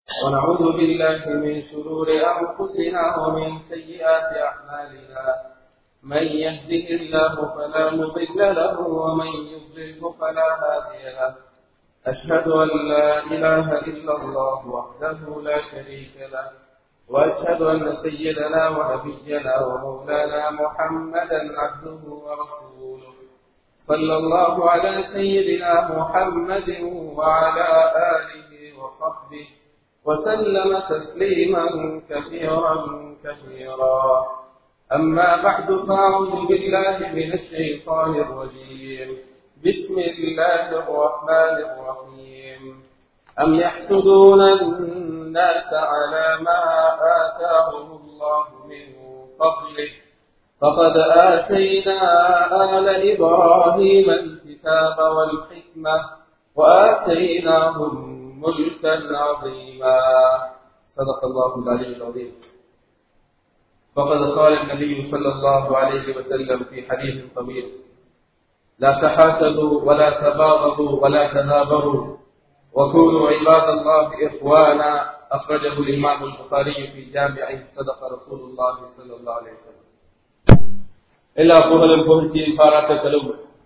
ونعوذ بالله من شرور أنفسنا ومن سيئات أعمالنا من يهده الله فلا مضل له ومن يضلل فلا هادي له أشهد أن لا إله إلا الله وحده لا شريك له وأشهد أن سيدنا ونبينا ومولانا محمدا عبده ورسوله صلى الله على سيدنا محمد وعلى آله وصحبه وسلم تسليما كثيرا كثيرا أما بعد فأعوذ بالله من الشيطان الرجيم بسم الله الرحمن الرحيم أم يحسدون الناس على ما آتاهم الله من فضله فقد آتينا آل إبراهيم الكتاب والحكمة وآتيناهم ملكا عظيما صدق الله العلي العظيم فقد قال النبي صلى الله عليه وسلم في حديث طويل لا تحاسدوا ولا تباغضوا ولا تنابروا وكونوا عباد الله إخوانا أخرجه الإمام البخاري في جامعه صدق رسول الله صلى الله عليه وسلم எல்லா புகழும் புகழ்ச்சியும் பாராட்டுகளும்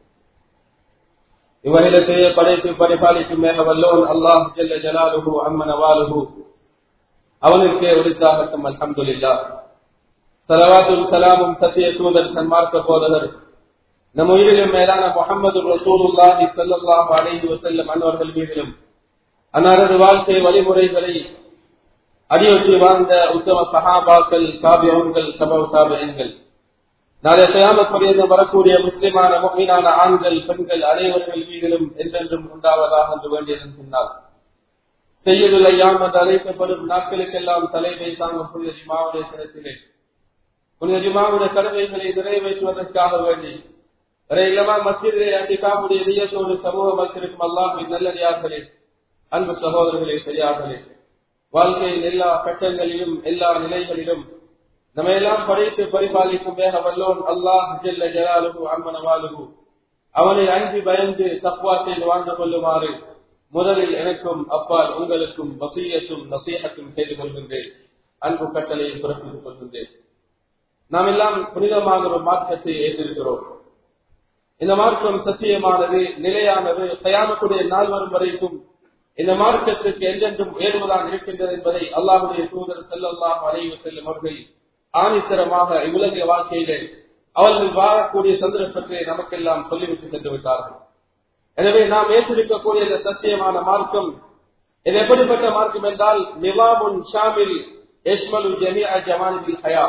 இவரிடத்தையே படைத்து பரிபாலிக்கும் மேக வல்லோன் அல்லாஹ் ஜல்ல ஜலாலுஹு அம்மன வாலுஹு அவனுக்கே உரித்தாகட்டும் அல்ஹம்துலில்லா சலவாத்தும் சலாமும் சத்திய தூதர் சன்மார்க்க போதகர் நம் உயிரிலும் மேலான முகமது ரசூலுல்லாஹி ஸல்லல்லாஹு அலைஹி வஸல்லம் அன்னவர்கள் மீதிலும் அன்னாரது வாழ்க்கை வழிமுறைகளை அடியொற்றி வாழ்ந்த உத்தம சஹாபாக்கள் காபியவன்கள் சபவ காபியன்கள் நாளை கயாமத் வரக்கூடிய முஸ்லிமான முக்மீனான ஆண்கள் பெண்கள் அனைவர்கள் மீதிலும் என்றென்றும் உண்டாவதாக என்று வேண்டியதன் பின்னால் செய்யுதுல் ஐயாம் என்று அழைக்கப்படும் நாட்களுக்கெல்லாம் தலைமை தாங்கும் புனித ஜிமாவுடைய தினத்திலே புனித ஜிமாவுடைய கடமைகளை நிறைவேற்றுவதற்காக வேண்டி இல்லமா மஸ்ஜிதிலே அண்டிகாவுடைய இதயத்தோடு சமூகம் வைத்திருக்கும் அல்லாஹின் நல்லடியார்களே அன்பு சகோதரர்களே சரியார்களே வாழ்க்கையின் எல்லா கட்டங்களிலும் எல்லா நிலைகளிலும் நம்ம எல்லாம் படைத்து பரிபாலிக்கும் வேக வல்லோன் அல்லாஹ் ஜெல்ல ஜலாலுகு அம்மனவாலுகு அவனை அஞ்சி பயந்து தப்வா செய்து வாழ்ந்து கொள்ளுமாறு முதலில் எனக்கும் அப்பால் உங்களுக்கும் வசீயத்தும் நசீகத்தும் செய்து கொள்கின்றேன் அன்பு கட்டளையை பிறப்பித்துக் கொள்கின்றேன் நாம் எல்லாம் புனிதமாக ஒரு மார்க்கத்தை ஏற்றிருக்கிறோம் இந்த மார்க்கம் சத்தியமானது நிலையானது தயாமக்கூடிய நாள் வரும் வரைக்கும் இந்த மார்க்கத்திற்கு என்றென்றும் ஏறுவதாக இருக்கின்றது என்பதை அல்லாஹுடைய தூதர் செல்லல்லாம் அலைவு செல்லும் அவர்கள் ஆணித்தரமாக இவ்வுலக வாழ்க்கையிலே அவர்கள் வாழக்கூடிய சந்தர்ப்பத்தை நமக்கெல்லாம் சொல்லிவிட்டு சென்று விட்டார்கள் எனவே நாம் ஏற்றிருக்கக்கூடிய இந்த சத்தியமான மார்க்கம் இது எப்படிப்பட்ட மார்க்கம் என்றால் நிவாமுன் ஷாமில் எஸ்மலு ஜமியா ஜமானிபில் ஹயா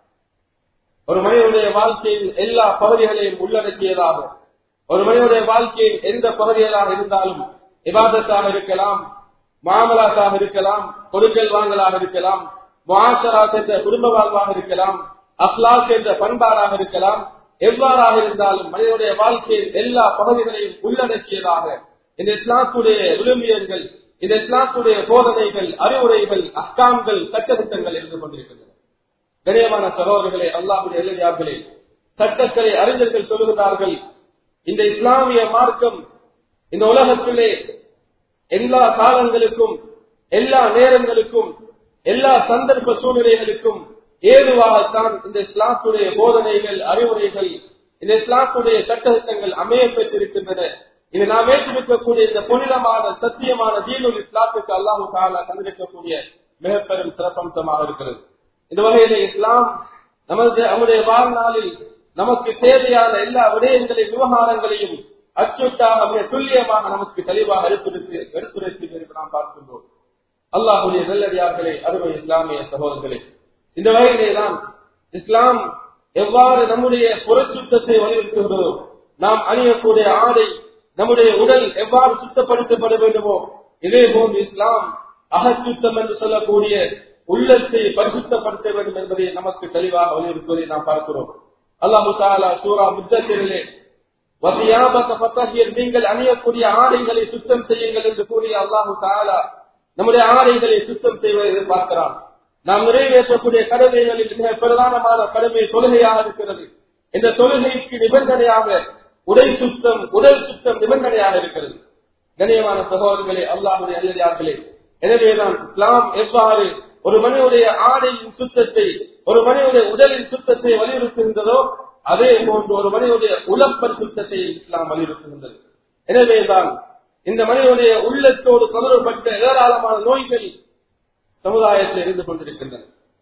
ஒரு மனிதனுடைய வாழ்க்கையின் எல்லா பகுதிகளையும் உள்ளடக்கியதாக ஒரு மனிதனுடைய வாழ்க்கையின் எந்த பகுதிகளாக இருந்தாலும் விவாதத்தாக இருக்கலாம் மாமலாத்தாக இருக்கலாம் கொடுக்கல் வாங்கலாக இருக்கலாம் முஆஷராத் என்ற குடும்ப வாழ்வாக இருக்கலாம் அஹ்லாக் என்ற பண்பாடாக இருக்கலாம் எவ்வாறாக இருந்தாலும் மனிதனுடைய வாழ்க்கையின் எல்லா பகுதிகளையும் உள்ளடக்கியதாக இந்த இஸ்லாத்துடைய விழுமியங்கள் இந்த இஸ்லாத்துடைய போதனைகள் அறிவுரைகள் அக்காம்கள் சட்டத்திட்டங்கள் இருந்து கொண்டிருக்கின்றன கணியமான சகோதரர்களே அல்லாஹுடைய எல்லையார்களே சட்டக்கலை அறிஞர்கள் சொல்லுகிறார்கள் இந்த இஸ்லாமிய மார்க்கம் இந்த உலகத்திலே எல்லா காலங்களுக்கும் எல்லா நேரங்களுக்கும் எல்லா சந்தர்ப்ப சூழ்நிலைகளுக்கும் ஏதுவாகத்தான் இந்த இஸ்லாத்துடைய போதனைகள் அறிவுரைகள் இந்த இஸ்லாத்துடைய சட்டத்திட்டங்கள் அமைய பெற்றிருக்கின்றன இது நாம் ஏற்றிருக்கக்கூடிய இந்த புனிதமான சத்தியமான தீனுல் இஸ்லாத்துக்கு அல்லாஹு தாலா தந்திருக்கக்கூடிய மிக பெரும் சிறப்பம்சமாக இருக்கிறது இந்த வகையில இஸ்லாம் நமது நம்முடைய வாழ்நாளில் நமக்கு தேவையான எல்லா விடயங்களையும் விவகாரங்களையும் அச்சுட்டாக மிக துல்லியமாக நமக்கு தெளிவாக எடுத்துரைத்து எடுத்துரைத்து நாம் பார்க்கின்றோம் அல்லாஹுடைய நல்லடியார்களே அருமை இஸ்லாமிய சகோதரர்களே இந்த வகையிலே தான் இஸ்லாம் எவ்வாறு நம்முடைய புறச்சுத்தத்தை வலியுறுத்துகிறதோ நாம் அணியக்கூடிய ஆடை நம்முடைய உடல் எவ்வாறு சுத்தப்படுத்தப்பட வேண்டுமோ இதே போன்று இஸ்லாம் அகச்சுத்தம் என்று சொல்லக்கூடிய உள்ளத்தை பரிசுத்தப்படுத்த வேண்டும் என்பதை நமக்கு தெளிவாக வலியுறுத்துவதை நாம் பார்க்கிறோம் அல்லாஹு தாலா சூரா முத்தசிலே நீங்கள் அணியக்கூடிய ஆடைகளை சுத்தம் செய்யுங்கள் என்று கூறிய அல்லாஹு தாலா நம்முடைய ஆடைகளை சுத்தம் செய்வதை எதிர்பார்க்கிறான் நாம் நிறைவேற்றக்கூடிய கடமைகளில் மிக பிரதானமான கடமை தொழுகையாக இருக்கிறது இந்த தொழுகைக்கு நிபந்தனையாக உடை சுத்தம் உடல் சுத்தம் நிபந்தனையாக இருக்கிறது கண்ணியமான சகோதரர்களே அல்லாஹுடைய அல்லடியார்களே எனவேதான் இஸ்லாம் எவ்வாறு ஒரு மனிதனுடைய ஆடையின் சுத்தத்தை ஒரு மனிதனுடைய உடலின் சுத்தத்தை வலியுறுத்துகின்றதோ அதே போன்று ஒரு மனிதனுடைய உலப்பர் சுத்தத்தை இஸ்லாம் வலியுறுத்துகின்றது எனவேதான் இந்த மனிதனுடைய உள்ளத்தோடு தொடர்பட்ட ஏராளமான நோய்கள் சமுதாயத்தில் இருந்து கொண்டிருக்கின்றன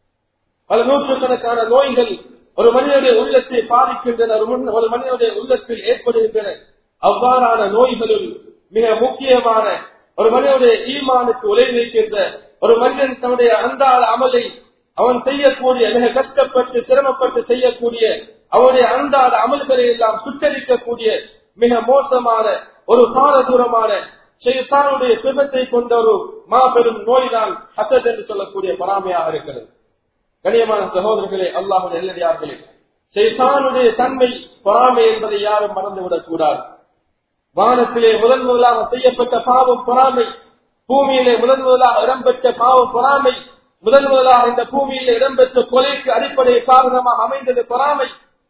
பல நூற்றுக்கணக்கான நோய்கள் ஒரு மனிதனுடைய உள்ளத்தை பாதிக்கின்றன ஒரு முன்- ஒரு மனிதனுடைய உள்ளத்தில் ஏற்படுகின்றன அவ்வாறான நோய்களுள் மிக முக்கியமான ஒரு மனிதனுடைய ஈமானுக்கு உலை வைக்கின்ற ஒரு மனிதன் தன்னுடைய அன்றாட அமலை அவன் செய்யக்கூடிய மிக கஷ்டப்பட்டு சிரமப்பட்டு செய்யக்கூடிய அவனுடைய அன்றாட அமல்களை எல்லாம் சுட்டரிக்கக்கூடிய மிக மோசமான ஒரு பாரதூரமான ஷைத்தானுடைய சிவத்தை கொண்ட ஒரு மாபெரும் நோய்தான் ஹசத் என்று சொல்லக்கூடிய பராமையாக இருக்கிறது கணியமான சகோதரர்களே அல்லாஹுடைய நல்லடியார்களே ஷைத்தானுடைய தன்மை பொறாமை என்பதை யாரும் மறந்துவிடக் கூடாது வானத்திலே முதன் முதலாக செய்யப்பட்ட பாவம் பொறாமை பூமியிலே முதன் முதலாக இடம்பெற்ற பாவம் பொறாமை முதன் முதலாக இந்த பூமியிலே இடம்பெற்ற கொலைக்கு அடிப்படை காரணமாக அமைந்தது பொறாமை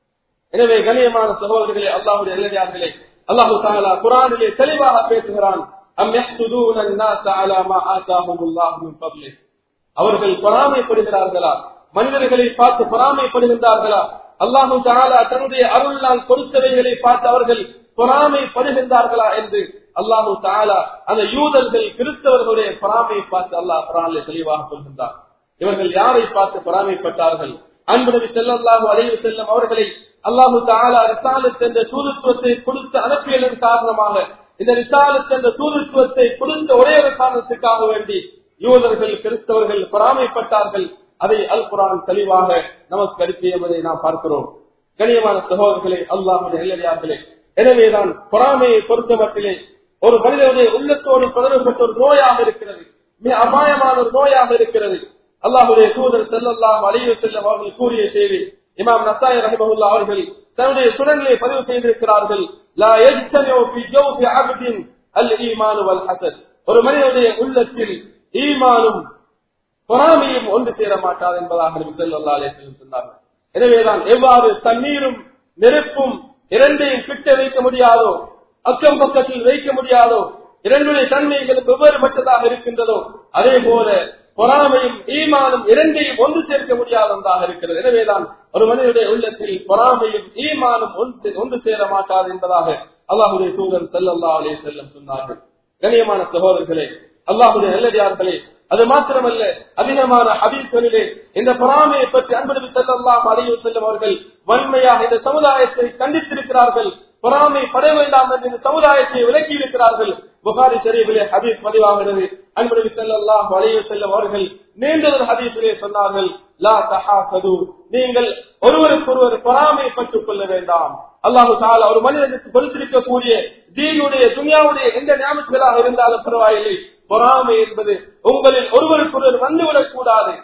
எனவே கண்ணியமான சகோதரர்களே அல்லாஹுடைய நல்லடியார்களே அல்லாஹு தாலா குரானிலே தெளிவாக பேசுகிறான் அம் யஹ்சுதூன النَّاسَ عَلَى مَا آتَاهُمُ اللَّهُ مِنْ فَضْلِهِ அவர்கள் பொறாமைப்படுகிறார்களா மனிதர்களை பார்த்து பொறாமைப்படுகின்றார்களா அல்லாஹு தாலா தன்னுடைய அருளால் கொடுத்தவைகளை பார்த்து அவர்கள் பொறாமைப்படுகின்றார்களா என்று அல்லாஹு தாலா அந்த யூதர்கள் கிறிஸ்தவர்களுடைய பொறாமையை பார்த்து அல்லாஹ் குரானிலே தெளிவாக சொல்கின்றார் இவர்கள் யாரை பார்த்து பொறாமைப்பட்டார்கள் அன்பு நபி ஸல்லல்லாஹு அலைஹி செல்லும் அவர்களை அல்லாஹு தாலா ரிசாலத் என்ற தூதுத்துவத்தை கொடுத்து அனுப்பியதன் காரணமாக இந்த ரிசாலத் என்ற தூதுத்துவத்தை கொடுத்த ஒரே ஒரு காரணத்துக்காக வேண்டி யூதர்கள் கிறிஸ்தவர்கள் பொறாமைப்பட்டார்கள் அதை அல் குரான் தெளிவாக நமக்கு அனுப்பியதை நாம் பார்க்கிறோம் கண்ணியமான சகோதரர்களே அல்லாஹுடைய எல்லடியார்களே எனவேதான் பொறாமையை பொறுத்தமட்டிலே ஒரு மனிதனுடைய உள்ளத்தோடு தொடர்புபட்ட ஒரு நோயாக இருக்கிறது மிக அபாயமான ஒரு நோயாக இருக்கிறது அல்லாஹுடைய தூதர் செல்லல்லாம் அழிவு செல்லும் அவர்கள் கூறிய செய்தி இமாம் நசாய் ரஹிமஹுல்லா அவர்கள் தன்னுடைய சுரங்களை பதிவு செய்திருக்கிறார்கள் லா யஜ்தமிஉ ஃபி ஜௌஃபி அப்தின் அல் ஈமான் வல் ஹஸத் ஒரு மனிதனுடைய உள்ளத்தில் ஈமானும் பொறாமையும் ஒன்று சேர மாட்டாது என்பதாக நபி ஸல்லல்லாஹு அலைஹி வஸல்லம் சொன்னார்கள் எனவேதான் எவ்வாறு தண்ணீரும் நெருப்பும் இரண்டையும் கிட்ட வைக்க முடியாதோ அக்கம் பக்கத்தில் வைக்க முடியாதோ இரண்டுடைய தன்மைகள் வெவ்வேறுபட்டதாக இருக்கின்றதோ அதே போல பொறாமையும் ஈமானும் இரண்டையும் ஒன்று சேர்க்க முடியாததாக இருக்கிறது எனவேதான் ஒரு மனிதனுடைய உள்ளத்தில் பொறாமையும் ஈமானும் ஒன்று சே- ஒன்று சேர மாட்டாது என்பதாக அல்லாஹுடைய தூதர் ஸல்லல்லாஹு அலைஹி வஸல்லம் சொன்னார்கள் கண்ணியமான சகோதரர்களே அல்லாஹுடைய நல்லடியார்களே அது மாத்திரமல்ல அதிகமான ஹதீஸ்களிலே இந்த பொறாமையை பற்றி அன்பு நபி ஸல்லல்லாஹு அலைஹி வஸல்லம் அவர்கள் வன்மையாக இந்த சமுதாயத்தை கண்டித்திருக்கிறார்கள் பொறாமை பட வேண்டாம் என்று இந்த சமுதாயத்தை விலக்கி இருக்கிறார்கள் புகாரி ஷரீஃபிலே ஹதீஸ் பதிவாகிறது அன்பு நபி ஸல்லல்லாஹு அலைஹி வஸல்லம் அவர்கள் நீண்டதொரு ஹதீஸிலே சொன்னார்கள் லா தஹாசது நீங்கள் ஒருவருக்கொருவர் பொறாமைப்பட்டுக் கொள்ள வேண்டாம் அல்லாஹு தாலா ஒரு மனிதனுக்கு கொடுத்திருக்கக்கூடிய தீனுடைய துனியாவுடைய எந்த ஞாபகங்களாக இருந்தாலும் பரவாயில்லை பொறாமை என்பது உங்களில் ஒருவருக்கொருவர் வந்துவிடக் கூடாது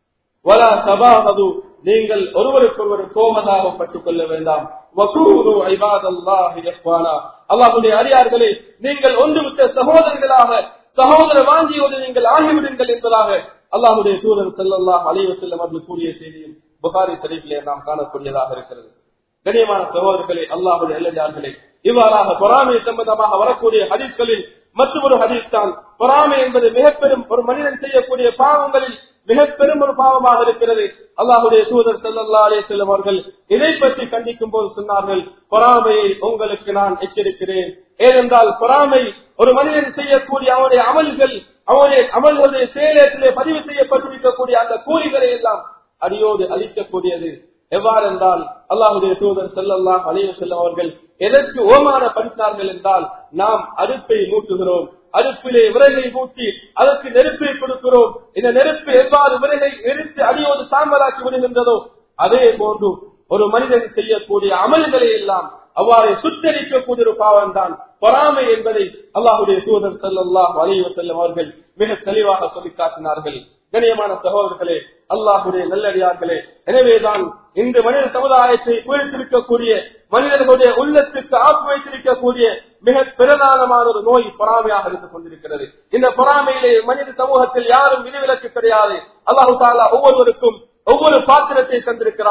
வலா தபாகது நீங்கள் ஒருவருக்கொருவர் கோமதாகப்பட்டுக் கொள்ள வேண்டாம் வகூரு ஐபாதல்லாஹி இஹ்வானா அல்லாஹ்வுடைய அடியார்களே நீங்கள் ஒன்றுவிட்ட சகோதரர்களாக சகோதர வாஞ்சியோடு நீங்கள் ஆகிவிடுங்கள் என்பதாக அல்லாஹ்வுடைய தூதர் ஸல்லல்லாஹு அலைஹி வஸல்லம் அவர்கள் கூறிய செய்தியும் புகாரி ஷரீஃபிலே நாம் காணக்கூடியதாக இருக்கிறது கண்ணியமான சகோதரர்களே அல்லாஹுடைய நல்லதார்களே இவ்வாறாக பொறாமை சம்பந்தமாக வரக்கூடிய ஹதீஸ்களில் மற்றொரு ஹதீஸ் தான் பொறாமை என்பது மிக பெரும் ஒரு மனிதன் செய்யக்கூடிய பாவங்களில் மிக பெரும் ஒரு பாவமாக இருக்கிறது அல்லாஹுடைய தூதர் ஸல்லல்லாஹு அலைஹி வஸல்லம் அவர்கள் இதை பற்றி கண்டிக்கும் போது சொன்னார்கள் பொறாமையை உங்களுக்கு நான் எச்சரிக்கிறேன் ஏனென்றால் பொறாமை ஒரு மனிதன் செய்யக்கூடிய அவனுடைய அமல்கள் அவனுடைய அமல்களுடைய செயலத்திலே பதிவு செய்யப்பட்டிருக்கக்கூடிய அந்த கூலிகளை எல்லாம் அடியோடு அழிக்கக்கூடியது எவ்வாறு என்றால் அல்லாஹுடைய தூதர் ஸல்லல்லாஹு அலைஹி வஸல்லம் அவர்கள் எதற்கு ஓமானப்படுத்தினார்கள் என்றால் நாம் அடுப்பை மூட்டுகிறோம் அடுப்பிலே விறகை மூட்டி அதற்கு நெருப்பை கொடுக்கிறோம் இந்த நெருப்பு எவ்வாறு விறகை எரித்து அடியோடு சாம்பலாக்கி விடுகின்றதோ அதே போன்று ஒரு மனிதன் செய்யக்கூடிய அமல்களை எல்லாம் அவ்வாறு சுத்தரிக்கக்கூடிய ஒரு பாவம் தான் பொறாமை என்பதை அல்லாஹுடைய தூதர் ஸல்லல்லாஹு அலைஹி வஸல்லம் அவர்கள் மிக தெளிவாக சொல்லி காட்டினார்கள் கண்ணியமான சகோதரர்களே அல்லாஹுடைய நல்லடியார்களே எனவேதான் இந்த மனித சமுதாயத்தை பீடித்திருக்கக்கூடிய மனிதர்களுடைய உள்ளத்துக்கு ஆப்பு வைத்திருக்கக்கூடிய மிக பிரதானமான ஒரு நோய் பொறாமையாக இருந்து கொண்டிருக்கிறது இந்த பொறாமையிலே மனித சமூகத்தில் யாரும் விதிவிலக்கு கிடையாது அல்லாஹு தாலா ஒவ்வொருவருக்கும் ஒவ்வொரு பாத்திரத்தை தந்திருக்கிறான்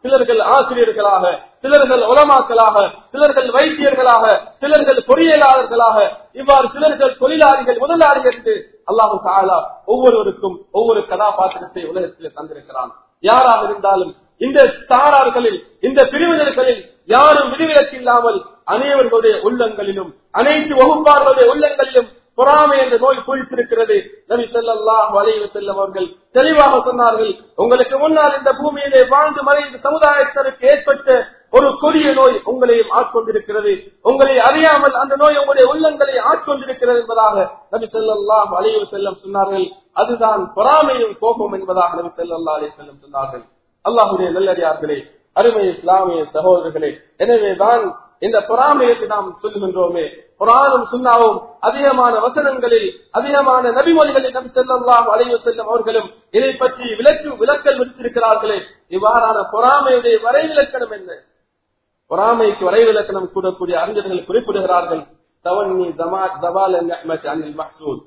சிலர்கள் ஆசிரியர்களாக சிலர்கள் உலமாக்களாக சிலர்கள் வைத்தியர்களாக சிலர்கள் பொறியியலாளர்களாக இவ்வாறு சிலர்கள் தொழிலாளிகள் முதலாளிகள் என்று அல்லாஹு தாலா ஒவ்வொருவருக்கும் ஒவ்வொரு கதாபாத்திரத்தை உலகத்தில் தந்திருக்கிறான் யாராக இருந்தாலும் இந்த சாரார்களில் இந்த பிரிவினர்களில் யாரும் விதிவிலக்கு இல்லாமல் அனைவர்களுடைய உள்ளங்களிலும் அனைத்து வகுப்பார்களுடைய உள்ளங்களிலும் பொறாமை என்ற நோய் குளித்திருக்கிறது நபி ஸல்லல்லாஹு அலைஹி வஸல்லம் அவர்கள் தெளிவாக சொன்னார்கள் உங்களுக்கு முன்னால் இந்த பூமியிலே வாழ்ந்து மறைந்த சமுதாயத்திற்கு ஏற்பட்ட ஒரு கொடிய நோய் உங்களையும் ஆட்கொண்டிருக்கிறது உங்களை அறியாமல் அந்த நோய் உங்களுடைய உள்ளங்களை ஆட்கொண்டிருக்கிறது என்பதாக நபி ஸல்லல்லாஹு அலைஹி வஸல்லம் சொன்னார்கள் அதுதான் பொறாமையும் கோபம் என்பதாக நபி ஸல்லல்லாஹு அலைஹி வஸல்லம் சொன்னார்கள் அல்லாஹுடைய நல்லடியார்களே அருமை இஸ்லாமிய சகோதரர்களே எனவேதான் இந்த பொறாமைக்கு நாம் சொல்லுகின்றோமே குரானும் சுன்னாவும் அதிகமான வசனங்களில் அதிகமான நபிமொழிகளில் நபி ஸல்லல்லாஹு அலைஹி வஸல்லம் அவர்களும் இதை பற்றி விளக்கு விளக்கல் விடுத்திருக்கிறார்களே இவ்வாறான பொறாமையுடைய வரைவிலக்கணம் என்ன பொறாமைக்கு வரைவிலக்கணம் கூடக்கூடிய அறிஞர்கள் குறிப்பிடுகிறார்கள் தவன்னி ஜமாத் ஜவால் நிஅமத் அனில் மஹ்சூல்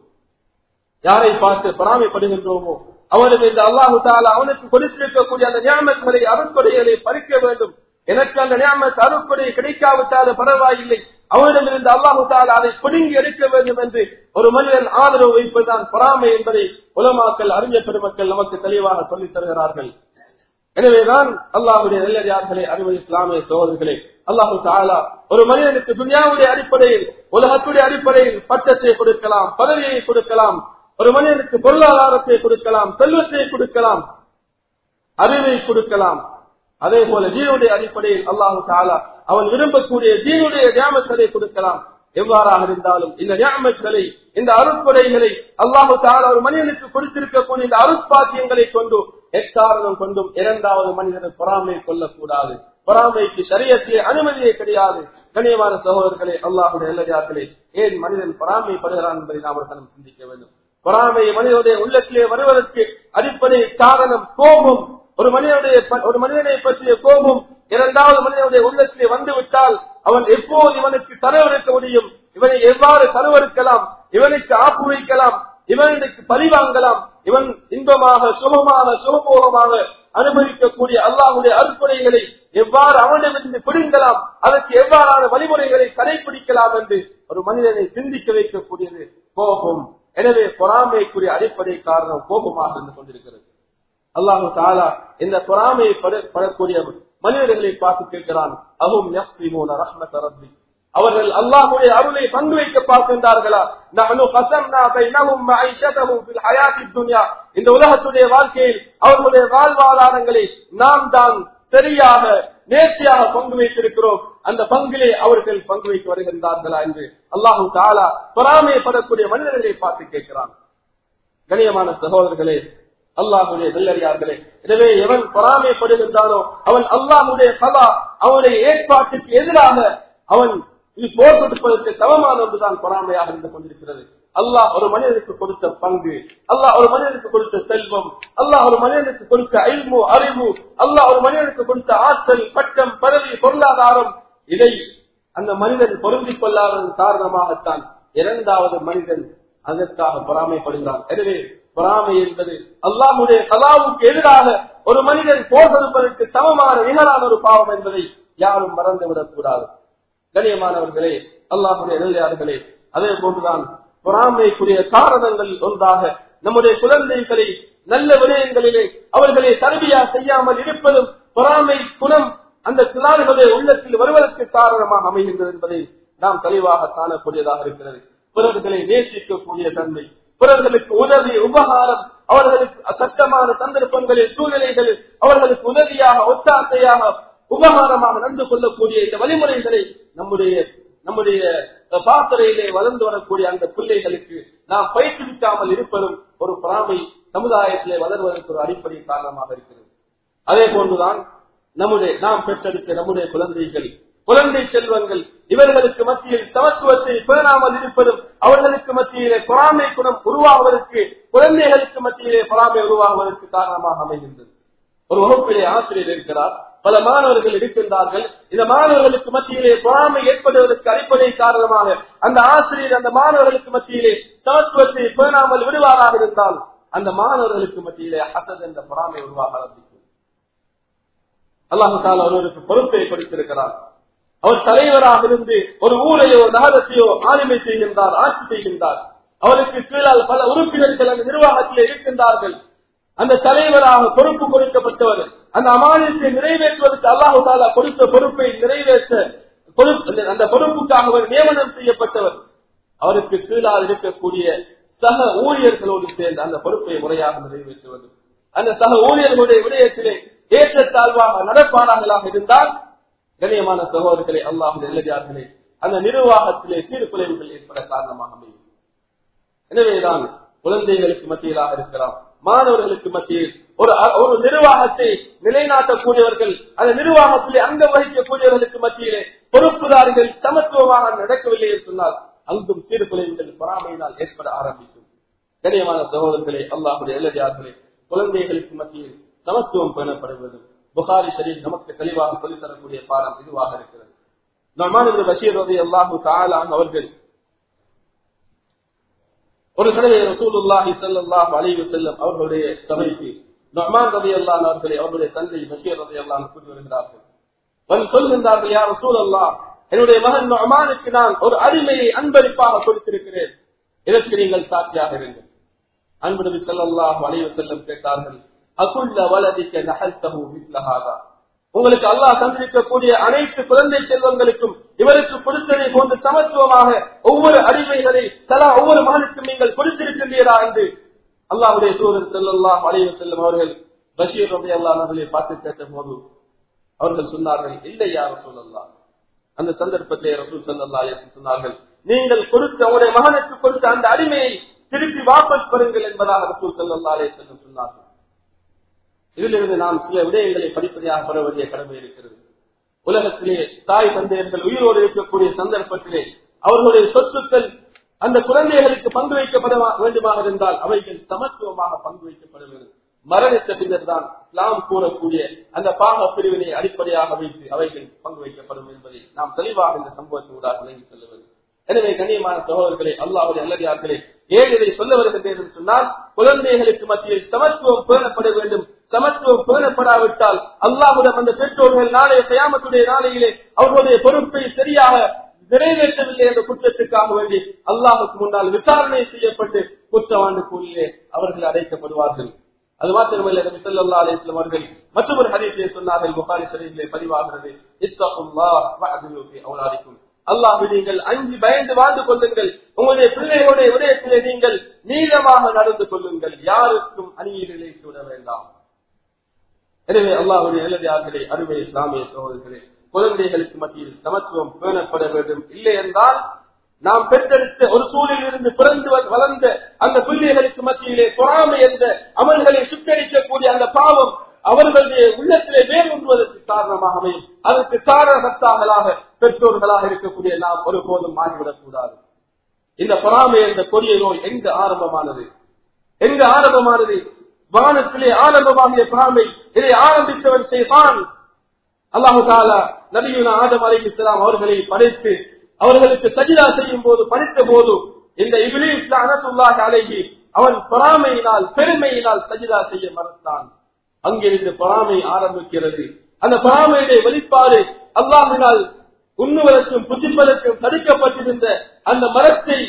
யாரை பார்த்து பொறாமைப்படுகின்றோமோ அவனுக்கு இந்த அல்லாஹு தாலா அவனுக்கு கொடுத்திருக்கக்கூடிய அந்த ஞாபகங்களை அருட்கொடைகளை பறிக்க வேண்டும் எனக்கு அந்த ஞாபக அருட்கொடை கிடைக்காவிட்டாலும் பரவாயில்லை அவனிடமிருந்து அல்லாஹு தாலா அதை பிடுங்கி எடுக்க வேண்டும் என்று ஒரு மனிதன் ஆதரவு வைப்பதுதான் பொறாமை என்பதை உலமாக்கல் அறிஞர் பெருமக்கள் நமக்கு தெளிவாக சொல்லித் தருகிறார்கள் எனவேதான் அல்லாஹுடைய நல்லடியார்களே அறுபது இஸ்லாமிய சகோதரர்களே அல்லாஹு தாலா ஒரு மனிதனுக்கு துனியாவுடைய அடிப்படையில் உலகத்துடைய அடிப்படையில் பட்டத்தை கொடுக்கலாம் பதவியை கொடுக்கலாம் ஒரு மனிதனுக்கு பொருளாதாரத்தை கொடுக்கலாம் செல்வத்தை கொடுக்கலாம் அறிவை கொடுக்கலாம் அதே போல தீனுடைய அடிப்படையில் அல்லாஹு தாலா அவன் விரும்பக்கூடிய தீனுடைய ஞாபகத்தை கொடுக்கலாம் எவ்வாறாக இருந்தாலும் இந்த ஞாபகங்களை இந்த அருட்கொடைகளை அல்லாஹு தாலா ஒரு மனிதனுக்கு கொடுத்திருக்கக்கூடிய இந்த அருட்பாக்கியங்களை கொண்டு எக்காரணம் கொண்டும் இரண்டாவது மனிதனை பொறாமை கொள்ளக்கூடாது பொறாமைக்கு சரியத்திலே அனுமதியே கிடையாது கனியமான சகோதரர்களே அல்லாஹுடைய நல்லதார்களே ஏன் மனிதன் பொறாமைப்படுகிறான் என்பதை நாம் ஒரு கணம் சிந்திக்க வேண்டும் பொறாமை மனிதனுடைய உள்ளத்திலே வருவதற்கு அடிப்படை காரணம் கோபம் ஒரு மனிதனுடைய ஒரு மனிதனை பற்றிய கோபம் இரண்டாவது மனிதனுடைய உள்ளத்திலே வந்து விட்டால் அவன் எப்போது இவனுக்கு தரவறுக்க முடியும் இவனை எவ்வாறு தரவறுக்கலாம் இவனுக்கு ஆப்பு வைக்கலாம் இவனுக்கு பழிவாங்கலாம் இவன் இன்பமாக சுகமாக சுகபோகமாக அனுபவிக்கக்கூடிய அல்லாஹுடைய அற்புடைகளை எவ்வாறு அவனிடமிருந்து பிடுங்கலாம் அதற்கு எவ்வாறான வழிமுறைகளை கடைபிடிக்கலாம் என்று ஒரு மனிதனை சிந்திக்க வைக்கக்கூடியது கோபம் எனவே பொறாமைக்குரிய அடிப்படை காரணம் கோபமாக இருந்து கொண்டிருக்கிறது அல்லாஹு தாலா இந்த பொறாமையை படக்கூடிய மனிதர்களை பார்த்து கேட்கிறான் அகும் யஸ்ரிமூன ரஹ்மத ரப்பி அவர்கள் அல்லாஹுடைய அருளை பங்கு வைக்க பார்க்கின்றார்களா நஹ்னு கஸம்னா பைனஹும் மঈஷதஹும் ஃபில் ஹயாத்தித் துன்யா இந்த உலகத்துடைய வாழ்க்கையில் அவர்களுடைய வாழ்வாதாரங்களை நாம் தான் சரியாக நேர்த்தியாக பங்கு வைத்திருக்கிறோம் அந்த பங்கிலே அவர்கள் பங்கு வைத்து வருகின்றார்களா என்று அல்லாஹு தாலா பொறாமைப்படக்கூடிய மனிதர்களை பார்த்து கேட்கிறான் கணியமான சகோதரர்களே அல்லாஹுடைய நல்லறியார்களே எனவே எவன் பொறாமைப்படுகின்றானோ அவன் அல்லாஹுடைய கலா அவனுடைய ஏற்பாட்டுக்கு எதிராக அவன் இது போர் கொடுப்பதற்கு சமமான ஒன்றுதான் பொறாமையாக இருந்து கொண்டிருக்கிறது அல்லாஹ் ஒரு மனிதனுக்கு கொடுத்த பங்கு அல்லாஹ் ஒரு மனிதனுக்கு கொடுத்த செல்வம் அல்லாஹ் ஒரு மனிதனுக்கு கொடுத்த அல்மு அறிவு அல்லாஹ் ஒரு மனிதனுக்கு கொடுத்த ஆற்றல் பட்டம் பதவி பொருளாதாரம் இதை அந்த மனிதன் பொருந்திக் கொள்ளாததன் காரணமாகத்தான் இரண்டாவது மனிதன் அதற்காக பொறாமைப்படுகிறான் எனவே பொறாமை என்பது அல்லாஹுடைய கலாவுக்கு எதிராக ஒரு மனிதன் போர் கொடுப்பதற்கு சமமான நிகழான ஒரு பாவம் என்பதை யாரும் மறந்துவிடக் கூடாது கண்ணியமானவர்களே அல்லாஹுடைய நிலையார்களே அதே போன்றுதான் பொறாமைக்குரிய காரணங்கள் ஒன்றாக நம்முடைய குழந்தைகளை நல்ல விடயங்களிலே அவர்களை தருவியா செய்யாமல் இருப்பதும் பொறாமை குணம் அந்த சிலாறுகளுடைய உள்ளத்தில் வருவதற்கு காரணமாக அமைகின்றது என்பதை நாம் தெளிவாக காணக்கூடியதாக இருக்கிறது பிறர்களை நேசிக்கக்கூடிய தன்மை பிறர்களுக்கு உதவி உபகாரம் அவர்களுக்கு கஷ்டமான சந்தர்ப்பங்களில் சூழ்நிலைகளில் அவர்களுக்கு உதவியாக ஒத்தாசையாக உபகாரமாக நடந்து கொள்ளக்கூடிய இந்த வழிமுறைகளை நம்முடைய நம்முடைய பாசறையிலே வளர்ந்து வரக்கூடிய அந்த பிள்ளைகளுக்கு நாம் பயிற்றுவிக்காமல் இருப்பதும் ஒரு பொறாமை சமுதாயத்திலே வளர்வதற்கு ஒரு அடிப்படை காரணமாக இருக்கிறது அதே போன்றுதான் நம்முடைய நாம் பெற்றெடுத்த நம்முடைய குழந்தைகள் குழந்தை செல்வங்கள் இவர்களுக்கு மத்தியில் சமத்துவத்தை பேணாமல் இருப்பதும் அவர்களுக்கு மத்தியிலே பொறாமை குணம் உருவாகுவதற்கு குழந்தைகளுக்கு மத்தியிலே பொறாமை உருவாகுவதற்கு காரணமாக அமைகின்றது ஒரு வகுப்பிலே ஆசிரியர் இருக்கிறார் பல மாணவர்கள் இருக்கின்றார்கள் இந்த மாணவர்களுக்கு மத்தியிலே பொறாமை ஏற்படுவதற்கு அடிப்படை காரணமாக அந்த ஆசிரியர் அந்த மாணவர்களுக்கு மத்தியிலே சமத்துவத்தை பேணாமல் விடுவாராக இருந்தால் அந்த மாணவர்களுக்கு மத்தியிலே ஹசத் என்ற பொறாமை உருவாக ஆரம்பிக்கும் அல்லாஹு தாலா ஒருவருக்கு பொறுப்பை கொடுத்திருக்கிறார் அவர் தலைவராக இருந்து ஒரு ஊரையோ நகரத்தையோ ஆளுமை செய்கின்றார் ஆட்சி செய்கின்றார் அவருக்கு கீழால் பல உறுப்பினர்கள் அந்த நிர்வாகத்தில் இருக்கின்றார்கள் அந்த தலைவராக பொறுப்பு கொடுக்கப்பட்டவர் அந்த அமானியத்தை நிறைவேற்றுவதற்கு அல்லாஹு தாலா கொடுத்த பொறுப்பை நிறைவேற்ற பொறுப்பு அந்த பொறுப்புக்காக அவர் நியமனம் செய்யப்பட்டவர் அவருக்கு கீழால் இருக்கக்கூடிய சக ஊழியர்களோடு சேர்ந்து அந்த பொறுப்பை முறையாக நிறைவேற்றுவது அந்த சக ஊழியர்களுடைய விடயத்திலே ஏற்றத்தாழ்வாக நடப்பாளர்களாக இருந்தால் கண்ணியமான சகோதரர்களே அல்லாஹ் எழுதியார்களே அந்த நிர்வாகத்திலே சீர்குலைவுகள் ஏற்பட காரணமாக அமையும் எனவேதான் குழந்தைகளுக்கு மத்தியிலாக இருக்கலாம் மாணவர்களுக்கு மத்தியில் ஒரு ஒரு நிர்வாகத்தை நிலைநாட்டக்கூடியவர்கள் அந்த நிர்வாகத்திலே அங்கம் வகிக்கக்கூடியவர்களுக்கு மத்தியிலே பொறுப்புதாரிகள் சமத்துவமாக நடக்கவில்லை என்று சொன்னால் அங்கும் சீர்குலைவுகள் பொறாமையினால் ஏற்பட ஆரம்பிக்கும் கண்ணியமான சகோதரர்களே அல்லாஹுடைய எழுதியார்களே குழந்தைகளுக்கு மத்தியில் சமத்துவம் பேணப்படுவது புகாரி ஷரீப் நமக்கு தெளிவாக சொல்லித் தரக்கூடிய பாடம் இதுவாக இருக்கிறது நர்மான் பஷீர் ரதி அல்லாஹு தாலான் அவர்கள் ஒரு தடவை ரசூலுல்லாஹி ஸல்லல்லாஹு அலைஹி வஸல்லம் அவர்களுடைய சபைக்கு நுஅமான் ரலியல்லாஹு அவர்களை அவருடைய தந்தை பஷீர் ரலியல்லாஹு கூட்டி வருகிறார்கள் வந்து சொல்கின்றார்கள் யா ரசூலல்லாஹ் என்னுடைய மகன் நுஅமானுக்கு நான் ஒரு அடிமையை அன்பளிப்பாக கொடுத்திருக்கிறேன் இதற்கு நீங்கள் சாட்சியாக இருங்கள் அன்பு நபி ஸல்லல்லாஹு அலைஹி வஸல்லம் கேட்டார்கள் அகுல்ல வலதிக்க நஹல்தஹு மிஸ்ல ஹாதா உங்களுக்கு அல்லாஹ் தந்திருக்கக்கூடிய அனைத்து குழந்தை செல்வங்களுக்கும் இவருக்கு கொடுத்ததை போன்று சமத்துவமாக ஒவ்வொரு அடிமைகளை தலா ஒவ்வொரு மகனுக்கும் நீங்கள் கொடுத்திருக்கின்றீரா என்று அல்லாஹுடைய சூழல் செல்லல்லாம் அலைய செல்லும் அவர்கள் பஷீர் ரபி அல்லா அவர்களை பார்த்து கேட்ட போது அவர்கள் சொன்னார்கள் இல்லை யார் சொல்லலாம் அந்த சந்தர்ப்பத்தை ரசூல் சல்லா சொன்னார்கள் நீங்கள் கொடுத்த உங்களுடைய மகனுக்கு கொடுத்த அந்த அடிமையை திருப்பி வாபஸ் பெறுங்கள் என்பதாக ரசூல் சல்லா அலே செல்லும் சொன்னார்கள் இதிலிருந்து நாம் சில விடயங்களை படிப்படியாக பெற வேண்டிய கடமை இருக்கிறது உலகத்திலே தாய் தந்தையர்கள் உயிரோடு இருக்கக்கூடிய சந்தர்ப்பத்திலே அவர்களுடைய சொத்துக்கள் அந்த குழந்தைகளுக்கு பங்கு வைக்கப்பட வேண்டுமாக இருந்தால் அவைகள் சமத்துவமாக பங்கு வைக்கப்பட வேண்டும் மரணித்த பின்னர் தான் இஸ்லாம் கூறக்கூடிய அந்த பாக பிரிவினை அடிப்படையாக வைத்து அவைகள் பங்கு வைக்கப்படும் என்பதை நாம் தெளிவாக இந்த சம்பவத்தின் ஊடாக விளங்கிக் கொள்ள வேண்டும் எனவே கண்ணியமான சகோதரர்களே அல்லாவுடைய அல்லடியார்களே ஏன் இதை சொல்ல வருகின்றேன் என்று சொன்னால் குழந்தைகளுக்கு மத்தியில் சமத்துவம் பேணப்பட வேண்டும் சமத்துவம் பேணப்படாவிட்டால் அல்லாஹுடன் அந்த பெற்றோர்கள் நாளைய கயாமத்துடைய நாளையிலே அவர்களுடைய பொறுப்பை சரியாக நிறைவேற்றவில்லை என்ற குற்றத்திற்காக வேண்டி அல்லாஹுக்கு முன்னால் விசாரணை செய்யப்பட்டு குற்றவாண்டு கூலிலே அவர்கள் அடைக்கப்படுவார்கள் அது மாத்திரமல்ல நபி ஸல்லல்லாஹு அலைஹி வஸல்லம் அவர்கள் மற்றொரு ஹதீஸிலே சொன்னார்கள் புகாரி ஷரீஃபிலே பதிவாகிறது இத்தகுல்லாஹ் வஅதிலு ஃபீ அவுலாதிக்கும் அல்லாஹ் நீங்கள் அஞ்சு பயந்து வாழ்ந்து கொள்ளுங்கள் உங்களுடைய பிள்ளைகளுடைய விடயத்திலே நீங்கள் நீளமாக நடந்து கொள்ளுங்கள் யாருக்கும் அநீதி இழைத்து விட வேண்டாம் எனவே அல்லாஹுடைய நல்லதார்களே அருமை இஸ்லாமிய சகோதரர்களே குழந்தைகளுக்கு மத்தியில் சமத்துவம் பேணப்பட வேண்டும் இல்லை என்றால் நாம் பெற்றெடுத்த ஒரு சூழலில் இருந்து பிறந்து வளர்ந்த அந்த பிள்ளைகளுக்கு மத்தியிலே பொறாமை என்ற அமல்களை சுத்தரிக்கக்கூடிய அந்த பாவம் அவர்களுடைய உள்ளத்திலே வேறுவதற்கு காரணமாக அமையும் அதற்கு காரணகர்த்தாக்களாக பெற்றோர்களாக இருக்கக்கூடிய நாம் ஒருபோதும் மாறிவிடக் கூடாது இந்த பொறாமை என்ற கொடிய நோய் எங்க ஆரம்பமானது எங்க ஆரம்பமானது வானத்திலே ஆரம்பமாகிய பொறாமை இதை ஆரம்பித்தவன் செய்தான் அல்லாஹு தாலா நபியுனா ஆதம் அலி இஸ்லாம் அவர்களை படைத்து அவர்களுக்கு சஜிதா செய்யும் போது படித்த போது இந்த இபிலிஸ் அனத்துல்லாஹ் அழகி அவன் பொறாமையினால் பெருமையினால் சஜிதா செய்ய மறுத்தான் அங்கிருந்து பொறாமை ஆரம்பிக்கிறது அந்த பொறாமையுடைய வெளிப்பாடு அல்லாஹினால் உண்ணுவதற்கும் புசிப்பதற்கும் தடுக்கப்பட்டிருந்த அந்த மரத்தை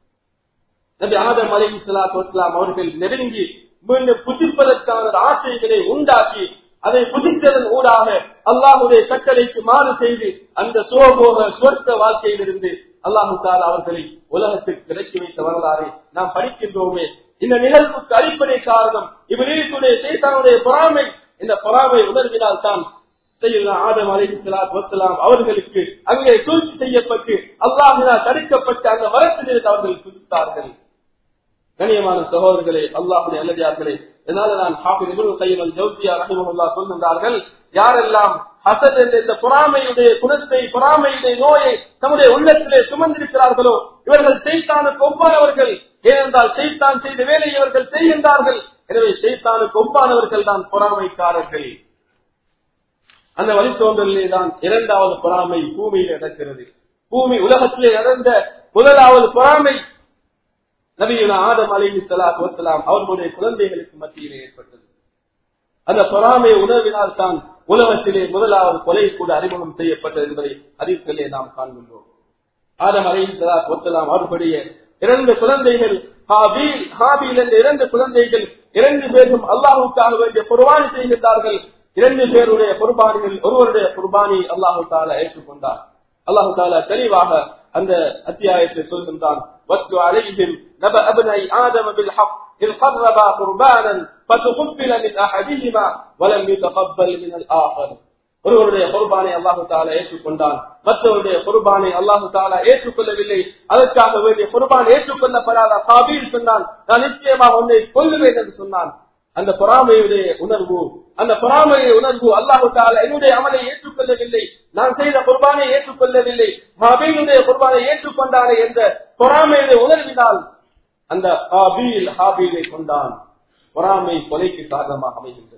நபி ஆதம் அலி இஸ்லாத்து வஸ்லாம் அவர்கள் நெருங்கி மீண்டும் புசிப்பதற்கான ஆசைகளை உண்டாக்கி அதை புசித்ததன் ஊடாக அல்லாஹுடைய கட்டளைக்கு மாறு செய்து அந்த சுகபோக சொர்க்க வாழ்க்கையிலிருந்து அல்லாஹு தாலா அவர்களை உலகத்துக்கு இறக்கி வைத்த வரலாறு நாம் படிக்கின்றோமே இந்த நிகழ்வுக்கு அடிப்படை காரணம் இவரீசுடைய சேத்தானுடைய பொறாமை இந்த பொறாமை உணர்வினால் தான் ஆதம் அலி வசலாம் அவர்களுக்கு அங்கே சூழ்ச்சி செய்யப்பட்டு அல்லாஹினால் தடுக்கப்பட்ட அந்த மரத்திலிருந்து அவர்கள் புசித்தார்கள் கண்ணியமான சகோதரர்களே அல்லாஹுடைய அல்லதியார்களே இதனால நான் கையில் ஜவுசியா ரஹிமல்லா சொல்கின்றார்கள் யாரெல்லாம் ஹசத் என்ற இந்த பொறாமையுடைய குணத்தை பொறாமையுடைய நோயை தம்முடைய உள்ளத்திலே சுமந்திருக்கிறார்களோ இவர்கள் செய்தானுக்கு ஒப்பானவர்கள் ஏனென்றால் செய்தான் செய்த வேலையை இவர்கள் செய்கின்றார்கள் எனவே செய்தானுக்கு ஒப்பானவர்கள் தான் பொறாமைக்காரர்கள் அந்த வழித்தோன்றலிலே தான் இரண்டாவது பொறாமை பூமியில் நடக்கிறது பூமி உலகத்திலே நடந்த முதலாவது பொறாமை நபியுனா ஆதம் அலி சலாத் வசலாம் அவர்களுடைய குழந்தைகளுக்கு மத்தியிலே ஏற்பட்டது அந்த பொறாமை உணர்வினால் தான் உலகத்திலே முதலாவது கொலை கூட அறிமுகம் செய்யப்பட்டது என்பதை அதிர்ச்சியிலே நாம் காண்கின்றோம் ஆதம் அலை ஒத்தலாம் அவர்களுடைய இரண்டு குழந்தைகள் ஹாபீல் ஹாபீல் என்ற இரண்டு குழந்தைகள் இரண்டு பேரும் அல்லாஹுக்காக வேண்டிய குர்பானி செய்கின்றார்கள் இரண்டு பேருடைய குர்பானிகள் ஒருவருடைய குர்பானி அல்லாஹு தாலா ஏற்றுக்கொண்டார் அல்லாஹு தாலா தெளிவாக அந்த அத்தியாயத்தை சொல்கின்றான் وَاتْلُ عَلَيْهِمْ نَبَأَ ابْنَيْ آدَمَ بِالْحَقِّ إِذْ قَرَّبَا قُرْبَانًا فَتُقُبِّلَ مِنْ أَحَدِهِمَا وَلَمْ يُتَقَبَّلْ مِنَ الْآخَرِ ஒருவருடைய குர்பானை அல்லாஹு தாலா ஏற்றுக்கொண்டான் மற்றவருடைய குர்பானை அல்லாஹு தாலா ஏற்றுக்கொள்ளவில்லை அதற்காக வேண்டிய குர்பான் ஏற்றுக்கொள்ளப்படாத காபீல் சொன்னான் நான் நிச்சயமாக உன்னை கொல்லுவேன் என்று சொன்னான் அந்த பொறாமையுடைய உணர்வு அந்த பொறாமையுடைய உணர்வு அல்லாஹு தாலா என்னுடைய அமலை ஏற்றுக்கொள்ளவில்லை நான் செய்த குர்பானை ஏற்றுக்கொள்ளவில்லை ஹாபீலுடைய குர்பானை ஏற்றுக்கொண்டானே என்ற பொறாமையுடைய உணர்வினால் அந்த ஹாபீல் ஹாபீலை கொண்டான் பொறாமை கொலைக்கு காரணமாக அமைகின்றது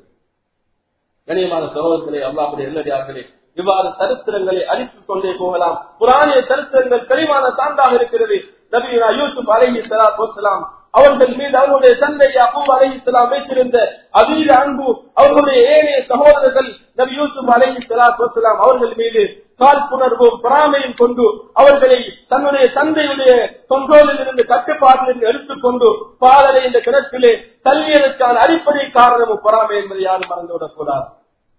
கணியமான சகோதரர்களே அல்லாஹுடைய எல்லடியார்களே இவ்வாறு சரித்திரங்களை அழித்துக் கொண்டே போகலாம் புராணிய சரித்திரங்கள் தெளிவான சான்றாக இருக்கிறது நபியுனா யூசுப் அலஹி சலாத் வசலாம் அவர்கள் மீது அவர்களுடைய தந்தை அபூப் அலஹி சலாம் வைத்திருந்த அதீத அன்பு அவர்களுடைய ஏனைய சகோதரர்கள் நபி யூசுப் அலஹி சலாத் வசலாம் அவர்கள் மீது காழ்ப்புணர்வும் பொறாமையும் கொண்டு அவர்களை தன்னுடைய தந்தையுடைய கொண்டோலில் இருந்து கட்டுப்பாட்டில் இருந்து எடுத்துக்கொண்டு பாலரை இந்த கிணற்றிலே தள்ளியதற்கான அடிப்படை காரணமும் பொறாமை என்பதை யாரும் மறந்துவிடக் கூடாது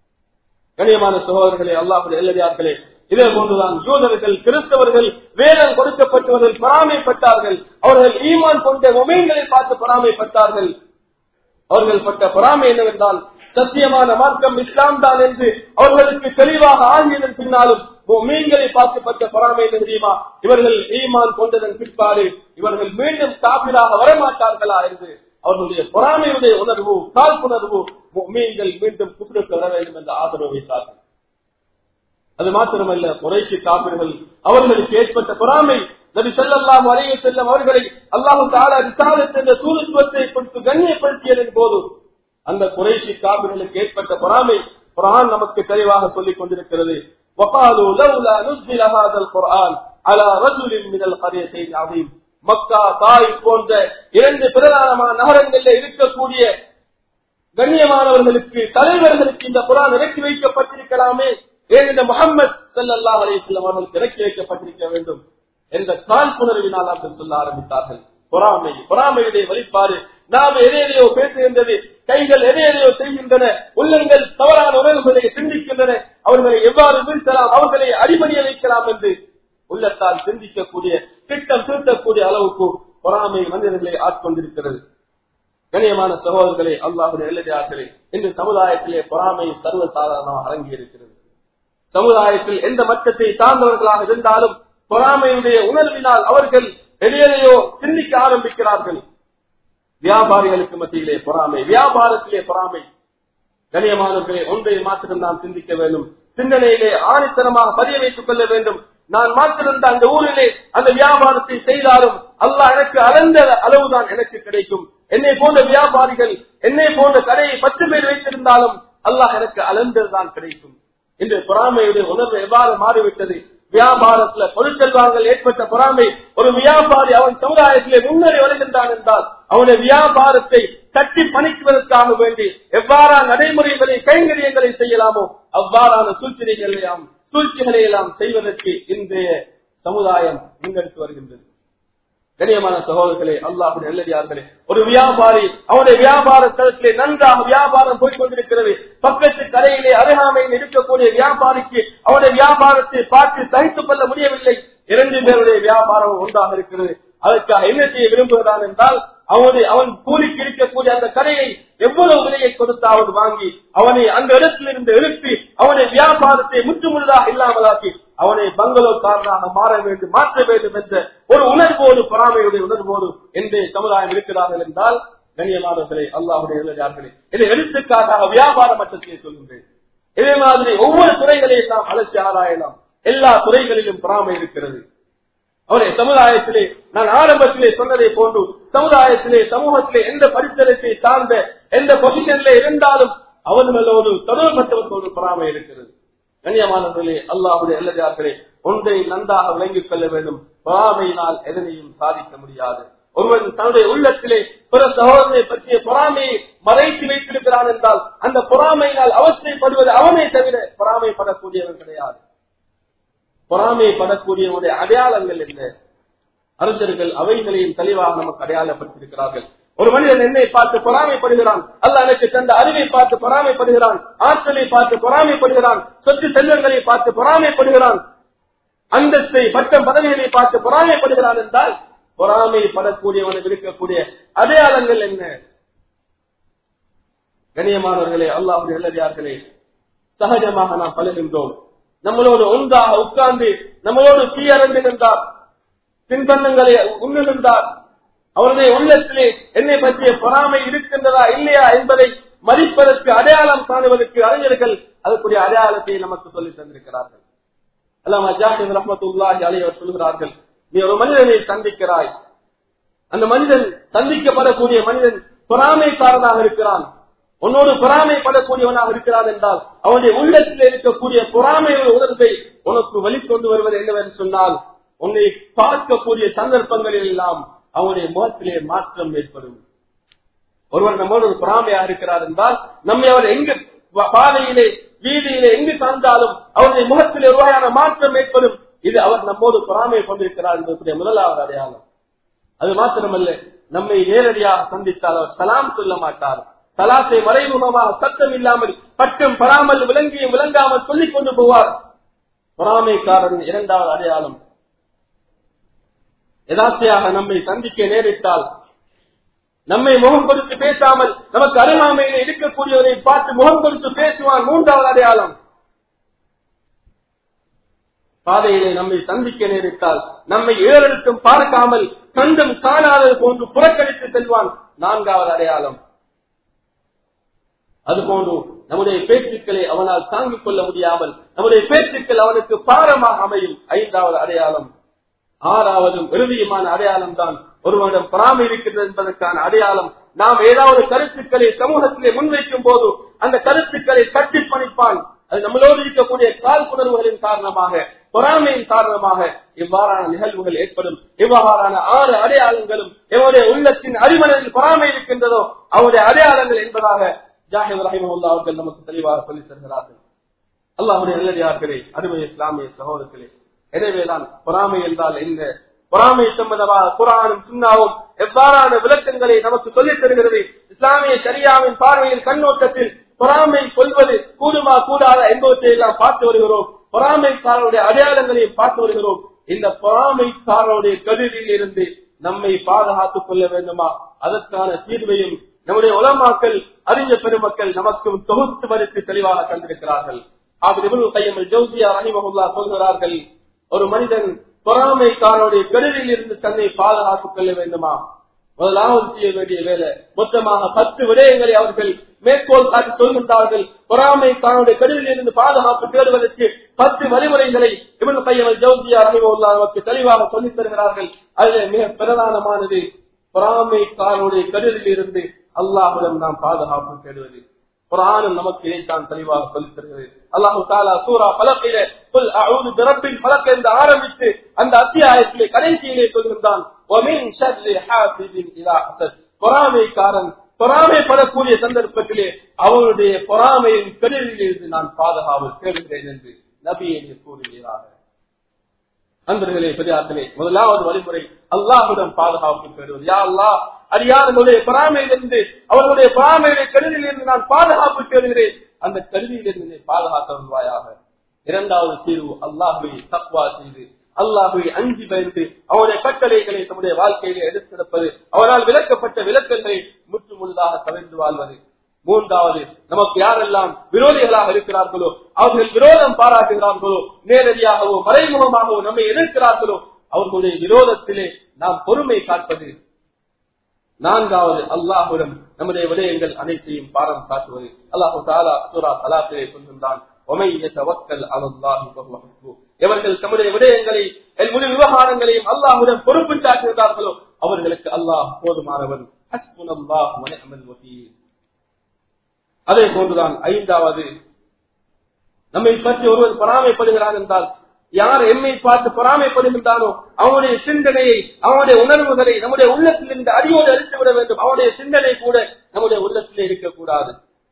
கணியமான சகோதரர்களே அல்லாஹுடைய எல்லடியார்களே இதே போன்றுதான் யூதர்கள் கிறிஸ்தவர்கள் வேதம் கொடுக்கப்பட்டவர்கள் பொறாமைப்பட்டார்கள் அவர்கள் ஈமான் கொண்ட மொமீன்களை பார்த்து பொறாமைப்பட்டார்கள் அவர்கள் பட்ட பொறாமை என்னவென்றால் சத்தியமான மார்க்கம் இஸ்லாம் தான் என்று அவர்களுக்கு தெளிவாக ஆகியதன் பின்னாலும் மீன்களை பார்க்கப்பட்ட பொறாமை என்ன தெரியுமா இவர்கள் ஈமான் கொண்டதன் பிற்பாடு இவர்கள் மீண்டும் காப்பிராக வரமாட்டார்களா என்று அவர்களுடைய பொறாமையுடைய உணர்வு காழ்ப்புணர்வு மீன்கள் மீண்டும் குப்பிற்கு வர வேண்டும் என்று ஆதரவு வைத்தார்கள் அது மாத்திரமல்ல குறைசி காப்பிர்கள் அவர்களுக்கு ஏற்பட்ட பொறாமை நபி செல்லல்லாம் அலைய செல்லும் அவர்களை அல்லாஹு தாலா ரிசாலத் என்ற தூதுத்துவத்தை கொடுத்து கண்ணியப்படுத்தியதன் போது அந்த குறைசி காப்பிர்களுக்கு ஏற்பட்ட பொறாமை குரான் நமக்கு தெளிவாக சொல்லிக் கொண்டிருக்கிறது وقالوا لولا نزل هذا القرآن على رجل من القريتين عظيم மக்கா தாய் போன்ற இரண்டு பிரதானமான நகரங்களில் இருக்கக்கூடிய கண்ணியமானவர்களுக்கு தலைவர்களுக்கு இந்த குரான் இறக்கி வைக்கப்பட்டிருக்கலாமே ஏன் இந்த முகமது சல்லா அலிஸ்லாம் அவர்களுக்கு இறக்கி வைக்கப்பட்டிருக்க வேண்டும் என்ற காழ்ப்புணர்வினால் அவர்கள் சொல்ல ஆரம்பித்தார்கள் பொறாமை பொறாமையுடைய வழிபாடு நாம் எதையோ பேசுகின்றது கைகள் எதையோ செய்கின்றன உள்ளங்கள் தவறான உணர்வுகளை சிந்திக்கின்றன அவர்களை எவ்வாறு வீழ்த்தலாம் அவர்களை அடிபணிய வைக்கலாம் என்று உள்ளத்தால் சிந்திக்கக்கூடிய திட்டம் திருத்தக்கூடிய அளவுக்கு பொறாமை மனிதர்களை ஆட்கொண்டிருக்கிறது கணியமான சகோதரர்களே அல்லாஹுடைய எல்லையார்களே இன்று சமுதாயத்திலே பொறாமை சர்வசாதாரணமாக அரங்கி இருக்கிறது சமுதாயத்தில் எந்த மட்டத்தை சார்ந்தவர்களாக இருந்தாலும் பொறாமையுடைய உணர்வினால் அவர்கள் எதையோ சிந்திக்க ஆரம்பிக்கிறார்கள் வியாபாரிகளுக்கு மத்தியிலே பொறாமை வியாபாரத்திலே பொறாமை கணியமானவர்களே ஒன்றை மாத்திரம் நாம் சிந்திக்க வேண்டும் சிந்தனையிலே ஆணித்தனமாக பதிய வைத்துக் கொள்ள வேண்டும் நான் மாத்திருந்த அந்த ஊரிலே அந்த வியாபாரத்தை செய்தாலும் அல்லாஹ் எனக்கு அளந்த அளவுதான் எனக்கு கிடைக்கும் என்னை போன்ற வியாபாரிகள் என்னை போன்ற கடையை பத்து பேர் வைத்திருந்தாலும் அல்லாஹ் எனக்கு அளந்ததுதான் கிடைக்கும் இன்று பொறாமையுடைய உணர்வு எவ்வாறு மாறிவிட்டது வியாபாரத்துல பொருட்செல்வாங்கள் ஏற்பட்ட பொறாமை ஒரு வியாபாரி அவன் சமுதாயத்திலே முன்னேறி வருகின்றான் என்றால் அவனுடைய வியாபாரத்தை தட்டி பணிக்குவதற்காக வேண்டி எவ்வாறான நடைமுறைகளை கைங்கரியங்களை செய்யலாமோ அவ்வாறான சூழ்ச்சிகளை எல்லாம் சூழ்ச்சிகளை எல்லாம் செய்வதற்கு இன்றைய சமுதாயம் முன்னெடுத்து வருகின்றது கண்ணியமான சகோதரர்களே அல்லாஹுடைய நல்லடியார்களே ஒரு வியாபாரி அவனுடைய வியாபார தளத்திலே நன்றாக வியாபாரம் போய்கொண்டிருக்கிறது பக்கத்து கடையிலே அருகாமையில் இருக்கக்கூடிய வியாபாரிக்கு அவனுடைய வியாபாரத்தை பார்த்து சகித்துக் கொள்ள முடியவில்லை இரண்டு பேருடைய வியாபாரம் ஒன்றாக இருக்கிறது அதற்காக என்ன செய்ய விரும்புகிறான் என்றால் அவனை அவன் கூலிக்கு இருக்கக்கூடிய அந்த கடையை எவ்வளவு விலையை கொடுத்தாவது வாங்கி அவனை அந்த இடத்திலிருந்து எழுப்பி அவனை வியாபாரத்தை முற்றுமுழுதாக இல்லாமலாக்கி அவனை பங்களோக்காரனாக மாற வேண்டும் மாற்ற வேண்டும் என்ற ஒரு உணர்வோடு பொறாமையுடைய உணர்வோடு இன்றைய சமுதாயம் இருக்கிறார்கள் என்றால் கண்ணியமானவர்களே அல்லாஹுடைய இளைஞர்களே இதை எடுத்துக்காட்டாக வியாபார மட்டத்திலே சொல்கின்றேன் இதே மாதிரி ஒவ்வொரு துறைகளையும் நாம் அலட்சி ஆராயலாம் எல்லா துறைகளிலும் பொறாமை இருக்கிறது அவருடைய சமுதாயத்திலே நான் ஆரம்பத்திலே சொன்னதை போன்று சமுதாயத்திலே சமூகத்திலே எந்த படித்தரத்தை சார்ந்த எந்த பொசிஷன்ல இருந்தாலும் அவர்களோடு தொடர்பட்டவர்களோடு பொறாமை இருக்கிறது கண்ணியமானவர்களே அல்லாஹுடைய அல்லதார்களே ஒன்றை நன்றாக விளங்கிக் கொள்ள வேண்டும் பொறாமையினால் எதனையும் சாதிக்க முடியாது ஒருவன் தன்னுடைய உள்ளத்திலே பிற சகோதரனை பற்றிய பொறாமையை மறைத்து இருக்கிறான் என்றால் அந்த பொறாமையினால் அவஸ்தைப்படுவது அவனை தவிர பொறாமைப்படக்கூடியவன் கிடையாது பொறாமைப்படக்கூடியவனுடைய அடையாளங்கள் என்ன அறிஞர்கள் அவைகளையும் தெளிவாக நமக்கு அடையாளப்படுத்தியிருக்கிறார்கள் ஒரு மனிதன் என்னை பார்த்து பொறாமைப்படுகிறான் அல்ல எனக்கு தந்த அறிவை பார்த்து பொறாமைப்படுகிறான் ஆற்றலை பார்த்து பொறாமைப்படுகிறான் சொத்து செல்வங்களை பார்த்து பொறாமைப்படுகிறான் அந்தஸ்தை பட்டம் பதவிகளை பார்த்து பொறாமைப்படுகிறான் என்றால் பொறாமைப்படக்கூடியவனுக்கு இருக்கக்கூடிய அடையாளங்கள் என்ன கண்ணியமானவர்களே அல்லாஹுடைய நல்லதார்களே சகஜமாக நாம் பழகின்றோம் நம்மளோடு ஒன்றாக உட்கார்ந்து நம்மளோடு தீயறந்திருந்தார் பின்பன்னங்களை உண்ணுகின்றார் அவருடைய உள்ளத்திலே என்னை பற்றிய பொறாமை இருக்கின்றதா இல்லையா என்பதை மதிப்பதற்கு அடையாளம் காணுவதற்கு அறிஞர்கள் அதற்குரிய அடையாளத்தை நமக்கு சொல்லித் தந்திருக்கிறார்கள் அல்லாம ஜாஹித் ரஹமத்துல்லாஹி அலி அவர் சொல்கிறார்கள் நீ ஒரு மனிதனை சந்திக்கிறாய் அந்த மனிதன் சந்திக்கப்படக்கூடிய மனிதன் பொறாமைக்காரனாக இருக்கிறான் உன்னோடு பொறாமைப்படக்கூடியவனாக இருக்கிறான் என்றால் அவனுடைய உள்ளத்தில் இருக்கக்கூடிய பொறாமை உணர்வை உனக்கு வெளிக்கொண்டு வருவது என்னவென்று சொன்னால் உன்னை பார்க்கக்கூடிய சந்தர்ப்பங்களில் எல்லாம் அவனுடைய முகத்திலே மாற்றம் ஏற்படும் ஒருவர் நம்மோடு ஒரு பொறாமையாக இருக்கிறார் என்றால் நம்மை அவர் எங்கு பாதையிலே வீதியிலே எங்கு சார்ந்தாலும் அவருடைய முகத்திலே ஒரு வகையான மாற்றம் ஏற்படும் இது அவர் நம்மோடு பொறாமை கொண்டிருக்கிறார் என்பதற்குரிய முதலாவது அடையாளம் அது மாத்திரமல்ல நம்மை நேரடியாக சந்தித்தால் அவர் சலாம் சொல்ல மாட்டார் சலாத்தை மறைமுகமாக சத்தம் இல்லாமல் பட்டம் பராமல் விளங்கியும் விளங்காமல் சொல்லிக் கொண்டு போவார் பொறாமைக்காரன் இரண்டாவது அடையாளம் எதாசையாக நம்மை சந்திக்க நேரிட்டால் நம்மை முகம் கொடுத்து பேசாமல் நமக்கு அருகாமையில இருக்கக்கூடியவரை பார்த்து முகம் கொடுத்து பேசுவான் மூன்றாவது அடையாளம் பாதையிலே நம்மை சந்திக்க நேரிட்டால் நம்மை ஏறெடுத்தும் பார்க்காமல் கண்டும் காணாதது போன்று புறக்கணித்து செல்வான் நான்காவது அடையாளம் அதுபோன்று நம்முடைய பேச்சுக்களை அவனால் தாங்கிக் கொள்ள முடியாமல் நம்முடைய பேச்சுக்கள் அவனுக்கு பாரமாக அமையும் ஐந்தாவது அடையாளம் ஆறாவதும் இறுதியுமான அடையாளம் தான் ஒருவனிடம் பொறாமை இருக்கிறது என்பதற்கான அடையாளம் நாம் ஏதாவது கருத்துக்களை சமூகத்திலே முன்வைக்கும் போது அந்த கருத்துக்களை தட்டி பணிப்பான் அது நம்மளோடு இருக்கக்கூடிய காழ்ப்புணர்வுகளின் காரணமாக பொறாமையின் காரணமாக இவ்வாறான நிகழ்வுகள் ஏற்படும் இவ்வாறான ஆறு அடையாளங்களும் எவருடைய உள்ளத்தின் அடிமனதில் பொறாமை இருக்கின்றதோ அவருடைய அடையாளங்கள் என்பதாக ஜாஹித் ரஹிமல்லா அவர்கள் நமக்கு தெளிவாக சொல்லித் தருகிறார்கள் அல்லாஹுடைய நல்லதார்களே அருமை இஸ்லாமிய சகோதரர்களே எனவேதான் பொறாமை என்றால் என்ன பொறாமை சம்பந்தமாக குரானும் சுண்ணாவும் எவ்வாறான விளக்கங்களை நமக்கு சொல்லித் தருகிறது இஸ்லாமிய ஷரியாவின் பார்வையில் கண்ணோட்டத்தில் பொறாமை கொள்வது கூடுமா கூடாதா என்பவற்றை எல்லாம் பார்த்து வருகிறோம் பொறாமைக்காரருடைய அடையாளங்களையும் பார்த்து வருகிறோம் இந்த பொறாமைக்காரருடைய கருவியில் இருந்து நம்மை பாதுகாத்துக் கொள்ள வேண்டுமா அதற்கான தீர்வையும் நம்முடைய உலமாக்கள் அறிஞ பெருமக்கள் நமக்கும் தொகுத்து வரித்து தெளிவாக தந்திருக்கிறார்கள் அவர் கையமல் ஜோசியா ரஹிமகுல்லா சொல்கிறார்கள் ஒரு மனிதன் பொறாமைக்காரனுடைய கருவியில் இருந்து தன்னை பாதுகாத்துக் கொள்ள வேண்டுமா முதலாவது செய்ய வேண்டிய வேலை மொத்தமாக பத்து விடயங்களை அவர்கள் மேற்கோள் காட்டி சொல்கின்றார்கள் பொறாமைக்காரனுடைய கருவியில் இருந்து பாதுகாப்பு தேடுவதற்கு பத்து வழிமுறைகளை இவன் கையமல் ஜோசியா ரஹிமகுல்லா நமக்கு தெளிவாக சொல்லித் தருகிறார்கள் அதில் மிக பிரதானமானது பொறாமைக்காரனுடைய கருவியில் இருந்து அல்லாஹுடன் நாம் பாதுகாப்பு தேடுவது குரானும் நமக்கு இதைத்தான் தெளிவாக சொல்லித் தருகிறது அல்லாஹு தாலா சூரா பலக்கையில புல் அவுது பிறப்பின் பலக்க என்று ஆரம்பித்து அந்த அத்தியாயத்திலே கடைசியிலே சொல்கின்றான் பொறாமைக்காரன் பொறாமைப்படக்கூடிய சந்தர்ப்பத்திலே அவனுடைய பொறாமையின் கருவியில் இருந்து நான் பாதுகாவல் தேடுகிறேன் என்று நபியை கூறுகிறார் அன்பர்களே பெரியார்களே முதலாவது வழிமுறை அல்லாஹுடன் பாதுகாப்பு பெறுவது யா அல்லா அடியார்களுடைய பொறாமையிலிருந்து அவர்களுடைய பொறாமையுடைய கருதியில் இருந்து நான் பாதுகாப்பு தேடுகிறேன் அந்த கருதியிலிருந்து பாதுகாக்க வருவாயாக இரண்டாவது தீர்வு அல்லாஹுவை தக்வா செய்து அல்லாஹுவை அஞ்சி பயந்து அவருடைய கட்டளைகளை தம்முடைய வாழ்க்கையிலே எடுத்திருப்பது அவரால் விளக்கப்பட்ட விளக்கங்களை முற்றுமுழுதாக தவிர்த்து வாழ்வது மூன்றாவது நமக்கு யாரெல்லாம் விரோதிகளாக இருக்கிறார்களோ அவர்கள் விரோதம் பாராட்டுகிறார்களோ நேரடியாகவோ மறைமுகமாகவோ நம்மை எதிர்க்கிறார்களோ அவர்களுடைய விரோதத்திலே நாம் பொறுமை காட்பது நான்காவது அல்லாஹுடன் நம்முடைய விடயங்கள் அனைத்தையும் பாரம் சாட்டுவது அல்லாஹு தாலா சூரா தலாத்திலே சொல்கின்றான் எவர்கள் தம்முடைய விடயங்களை முழு விவகாரங்களையும் அல்லாஹுடன் பொறுப்பு சாட்டுகிறார்களோ அவர்களுக்கு அல்லாஹ் போதுமானவன் அதே போன்றுதான் ஐந்தாவது நம்மை பற்றி ஒருவர் பொறாமைப்படுகிறார் என்றால் யார் எம்மை பார்த்து பொறாமைப்படுகின்றானோ அவனுடைய சிந்தனையை அவனுடைய உணர்வுகளை நம்முடைய உள்ளத்தில் இருந்து அடியோடு அழித்து விட வேண்டும் அவனுடைய சிந்தனை கூட நம்முடைய உள்ளத்திலே இருக்கக்கூடாது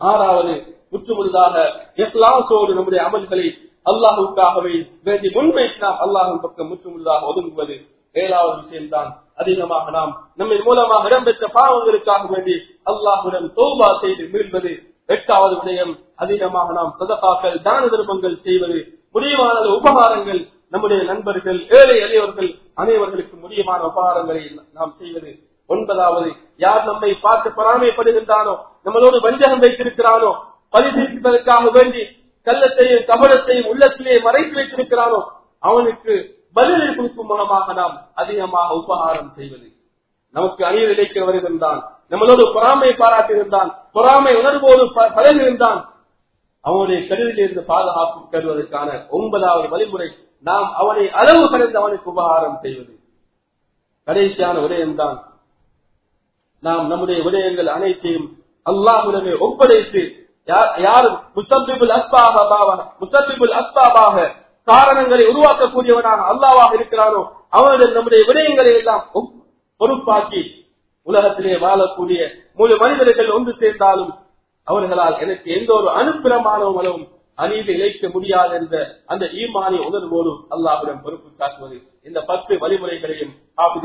ஆறாவது முற்றுமுழுதாக இஸ்லாசோடு நம்முடைய அமல்களை அல்லாஹுக்காகவே வேண்டி முன்வைத்து நாம் அல்லாஹின் பக்கம் முற்றுமுழுதாக ஒதுங்குவது ஏழாவது விஷயம்தான் அதிகமாக நாம் நம்மை மூலமாக இடம்பெற்ற பாவங்களுக்காக வேண்டி அல்லாஹுடன் தோபா செய்து மீள்வது எட்டாவது விடயம் அதிகமாக நாம் சதகாக்கள் தான தர்மங்கள் செய்வது முடிவான உபகாரங்கள் நம்முடைய நண்பர்கள் ஏழை எளியவர்கள் அனைவர்களுக்கு முடியமான உபகாரங்களை நாம் செய்வது ஒன்பதாவது யார் நம்மை பார்த்து பொறாமைப்படுகின்றானோ நம்மளோடு வஞ்சகம் வைத்திருக்கிறானோ பரிசீலிப்பதற்காக வேண்டி கள்ளத்தையும் கபலத்தையும் உள்ளத்திலே மறைத்து வைத்திருக்கிறானோ அவனுக்கு பதிலை கொடுக்கும் மூலமாக நாம் அதிகமாக உபகாரம் செய்வது நமக்கு அணியில் இழைக்க வருகின்றான் நம்மளோடு பொறாமை பாராட்டுகின்றான் பொறாமை உணர்வோடு பழகுகின்றான் அவனுடைய கருவிலிருந்து இருந்து பாதுகாப்பு கருவதற்கான ஒன்பதாவது வழிமுறை நாம் அவனை அளவு கடந்து அவனுக்கு உபகாரம் செய்வது கடைசியான விடயம்தான் நாம் நம்முடைய விடயங்கள் அனைத்தையும் அல்லாஹுடனே ஒப்படைத்து யாரும் முசப்பிபுல் அஸ்பாபாக முசப்பிபுல் அஸ்பாபாக காரணங்களை உருவாக்கக்கூடியவனாக அல்லாவாக இருக்கிறானோ அவனிடம் நம்முடைய விடயங்களை எல்லாம் பொறுப்பாக்கி உலகத்திலே வாழக்கூடிய முழு மனிதர்கள் ஒன்று சேர்ந்தாலும் அவர்களால் எனக்கு எந்த ஒரு அனுப்பிரமானவங்களும் அநீதி இழைக்க முடியாது என்ற அந்த ஈமானிய உணர்வோடு அல்லாஹுடன் பொறுப்பு சாட்டுவது இந்த பத்து வழிமுறைகளையும்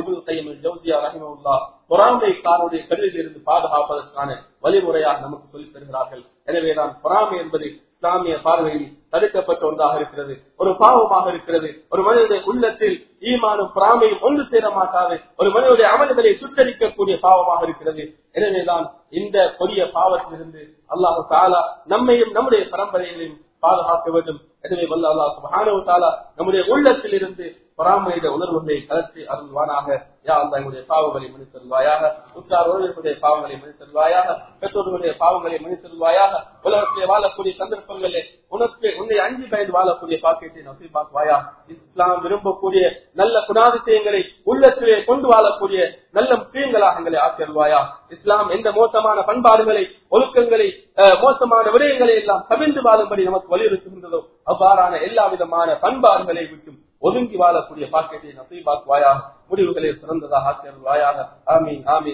பொறாமைக்காரருடைய கல்வியில் இருந்து பாதுகாப்பதற்கான வழிமுறையாக நமக்கு சொல்லித் தருகிறார்கள் எனவேதான் பொறாமை என்பது இஸ்லாமிய பார்வையில் தடுக்கப்பட்ட ஒன்றாக இருக்கிறது ஒரு பாவமாக இருக்கிறது ஒரு மனிதனுடைய உள்ளத்தில் ஈமானும் பொறாமையும் ஒன்று சேர மாட்டாது ஒரு மனிதனுடைய அமல்களை சுட்டரிக்கக்கூடிய பாவமாக இருக்கிறது எனவேதான் இந்த கொடிய பாவத்திலிருந்து அல்லாஹு தாலா நம்மையும் நம்முடைய பரம்பரைகளையும் பாதுகாக்க வேண்டும் எனவே வல்ல அல்லா சுபஹானவு தாலா நம்முடைய உள்ளத்தில் இருந்து பொறாமையுடைய உணர்வுகளை கலர்த்தி அருள்வானாக யா அல்லா எங்களுடைய பாவங்களை மன்னித்தருள்வாயாக உற்றார் உறவினர்களுடைய பாவங்களை மன்னித்தருள்வாயாக பெற்றோர்களுடைய பாவங்களை மன்னித்தருள்வாயாக உலகத்திலே வாழக்கூடிய சந்தர்ப்பங்களிலே உனக்கு உன்னை அஞ்சு பயந்து வாழக்கூடிய பாக்கியத்தை நசீபாக்குவாயா இஸ்லாம் விரும்பக்கூடிய நல்ல குணாதிசயங்களை உள்ளத்திலே கொண்டு வாழக்கூடிய நல்ல முஸ்லீம்களாக எங்களை ஆக்கியல்வாயா இஸ்லாம் எந்த மோசமான பண்பாடுகளை ஒழுக்கங்களை மோசமான விடயங்களை எல்லாம் கவிழ்ந்து வாழும்படி நமக்கு வலியுறுத்துகின்றதோ அவ்வாறான எல்லா விதமான பண்பாடுகளை விட்டும் ஒதுங்கி வாழக்கூடிய பாக்கியத்தை நசீபாக்குவாயாக முடிவுகளை சிறந்ததாக ஆக்கியல்வாயாக ஆமீன் ஆமீன்